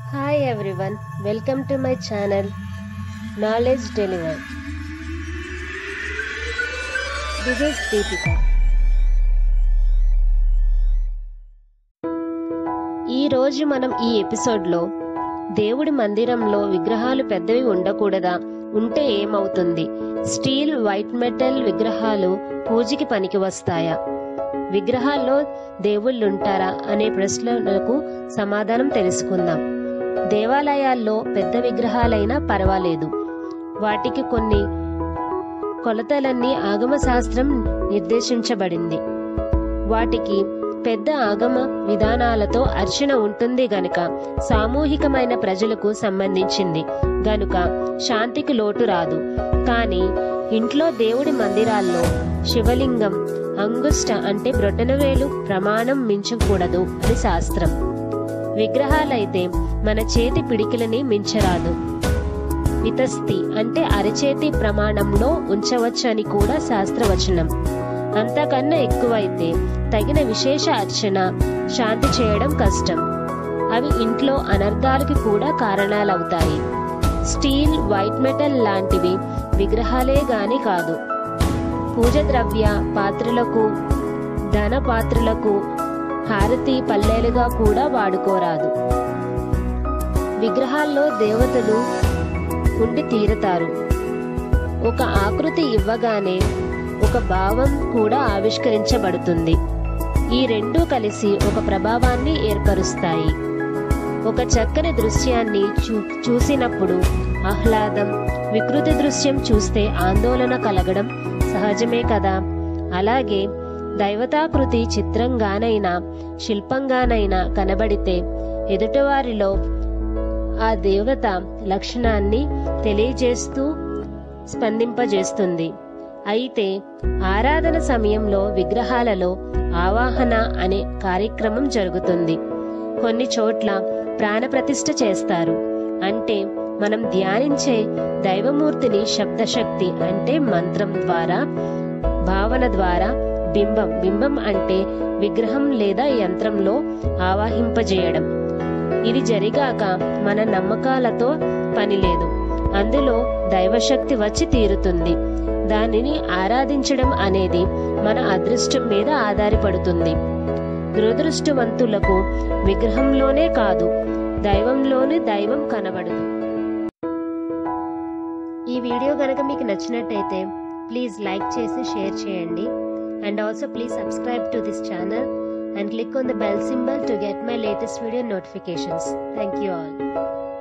Hi everyone, welcome to my channel Knowledge Delivered. This is Deepika. ఈ రోజు మనం ఈ ఎపిసోడ్లో దేవుడి మందిరంలో విగ్రహాలు పెద్దవి ఉండకూడదా ఉంటే ఏమవుతుంది స్టీల్ వైట్ మెటల్ విగ్రహాలు పూజకి పనికి వస్తాయా విగ్రహాల్లో దేవుళ్ళుంటారా అనే ప్రశ్నలకు సమాధానం తెలుసుకుందాం దేవాలయాల్లో పెద్ద విగ్రహాలైనా పర్వాలేదు వాటికి కొన్ని కొలతలన్నీ ఆగమ శాస్త్రం నిర్దేశించబడింది వాటికి పెద్ద ఆగమ విధానాలతో అర్చన ఉంటుంది గనుక సామూహికమైన ప్రజలకు సంబంధించింది గనుక శాంతికి లోటు రాదు కానీ ఇంట్లో దేవుడి మందిరాల్లో శివలింగం అంగుష్ట అంటే బ్రొటనవేలు ప్రమాణం మించకూడదు అని శాస్త్రం విగ్రహాలైతే మన చేతి పిడికిలని మించరాదు వితస్తి అంటే అరచేతి ప్రమాణంలో ఉంచవచ్చని కూడా శాస్త్రవచనం అంతకన్నా ఎక్కువైతే తగిన విశేష అర్చన శాంతి చేయడం కష్టం అవి ఇంట్లో అనర్థాలకి కూడా కారణాలవుతాయి స్టీల్ వైట్ మెటల్ లాంటివి విగ్రహాలే గాని కాదు పూజ ద్రవ్య పాత్రలకు ధన పాత్రలకు హారతి పల్లెలుగా కూడా వాడుకోరాదు విగ్రహాల్లో దేవతలు ఉండి తీరతారు ఒక ఆకృతి ఇవ్వగానే ఒక భావం కూడా ఆవిష్కరించబడుతుంది ఈ రెండూ కలిసి ఒక ప్రభావాన్ని ఏర్పరుస్తాయి ఒక చక్కని దృశ్యాన్ని చూ చూసినప్పుడు ఆహ్లాదం వికృతి దృశ్యం చూస్తే ఆందోళన కలగడం సహజమే కదా అలాగే దైవతాకృతి చిత్రంగానైనా శిల్పంగానైనా కనబడితే ఎదుటివారిలో ఆ దేవత లక్షణాన్ని తెలియజేస్తూ స్పందింపజేస్తుంది అయితే ఆరాధన సమయంలో విగ్రహాలలో ఆవాహన అనే కార్యక్రమం జరుగుతుంది కొన్ని చోట్ల ప్రాణప్రతిష్ఠ చేస్తారు అంటే మనం ధ్యానించే దైవమూర్తిని శబ్దశక్తి అంటే మంత్రం ద్వారా భావన ద్వారా బింబం బింబం అంటే విగ్రహం లేదా యంత్రంలో ఆవాహింపజేయడం ఇది జరిగాక మన నమ్మకాలతో పని లేదు అందులో దైవశక్తి వచ్చి తీరుతుంది దానిని ఆరాధించడం అనేది మన అదృష్టం మీద ఆధారపడుతుంది దురదృష్టవంతులకు విగ్రహంలోనే కాదు దైవంలోనే దైవం కనబడదు ఈ వీడియో గనక మీకు నచ్చినట్టయితే ప్లీజ్ లైక్ చేసి షేర్ చేయండి and also please subscribe to this channel and click on the bell symbol to get my latest video notifications thank you all